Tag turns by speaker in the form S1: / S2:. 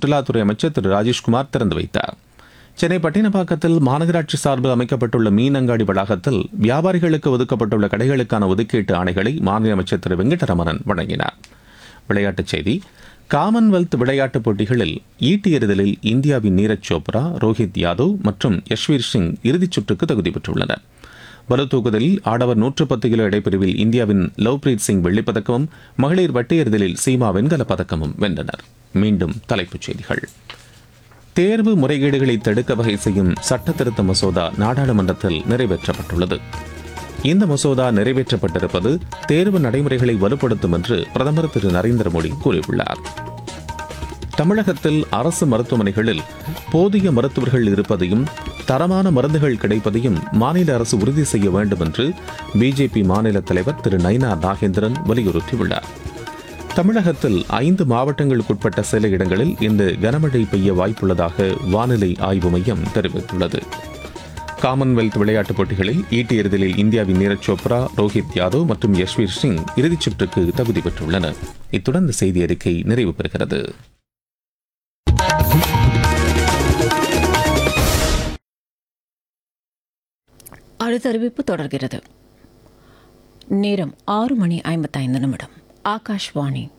S1: சுற்றுலாத்துறை அமைச்சர் திரு ராஜேஷ்குமார் திறந்து வைத்தார் சென்னை பட்டினப்பாக்கத்தில் மாநகராட்சி சார்பில் அமைக்கப்பட்டுள்ள மீன் அங்காடி வளாகத்தில் வியாபாரிகளுக்கு ஒதுக்கப்பட்டுள்ள கடைகளுக்கான ஒதுக்கீட்டு ஆணைகளை மாநில அமைச்சர் திரு வெங்கடரமணன் வழங்கினார் விளையாட்டுச் செய்தி காமன்வெல்த் விளையாட்டுப் போட்டிகளில் ஈட்டி எறிதலில் இந்தியாவின் நீரஜ் சோப்ரா ரோஹித் யாதவ் மற்றும் யஷ்வீர் சிங் இறுதிச் சுற்றுக்கு தகுதி பெற்றுள்ளனர் பளுதூக்குதலில் ஆடவர் நூற்று பத்து கிலோ இடைப்பிரிவில் இந்தியாவின் லவ்பிரீத் சிங் வெள்ளிப்பதக்கமும் மகளிர் வட்டு எறிதலில் சீமா வெண்கலப் பதக்கமும் வென்றனர் மீண்டும் தலைப்புச் செய்திகள் தேர்வு முறைகேடுகளை தடுக்க வகை செய்யும் சட்ட திருத்த மசோதா நாடாளுமன்றத்தில் நிறைவேற்றப்பட்டுள்ளது இந்த மசோதா நிறைவேற்றப்பட்டிருப்பது தேர்வு நடைமுறைகளை வலுப்படுத்தும் என்று பிரதமர் திரு நரேந்திர மோடி கூறியுள்ளார் தமிழகத்தில் அரசு மருத்துவமனைகளில் போதிய மருத்துவர்கள் இருப்பதையும் தரமான மருந்துகள் கிடைப்பதையும் மாநில அரசு உறுதி செய்ய வேண்டும் என்று பிஜேபி மாநில தலைவர் திரு நைனா நாகேந்திரன் வலியுறுத்தியுள்ளார் தமிழகத்தில் ஐந்து மாவட்டங்களுக்குட்பட்ட சில இடங்களில் இன்று கனமழை பெய்ய வாய்ப்புள்ளதாக வானிலை ஆய்வு மையம் தெரிவித்துள்ளது காமன்வெல்த் விளையாட்டுப் போட்டிகளில் ஈட்டி எறிதலில் இந்தியாவின் நீரஜ் சோப்ரா ரோஹித் யாதவ் மற்றும் யஷ்வீர் சிங் இறுதிச் சுற்றுக்கு தகுதி பெற்றுள்ளனர் இத்துடன் இந்த செய்தி அறிக்கை நிறைவு பெறுகிறது
S2: அடுத்த அறிவிப்பு தொடர்கிறது நேரம் ஆறு மணி ஐம்பத்தைந்து நிமிடம் ஆகாஷ்வாணி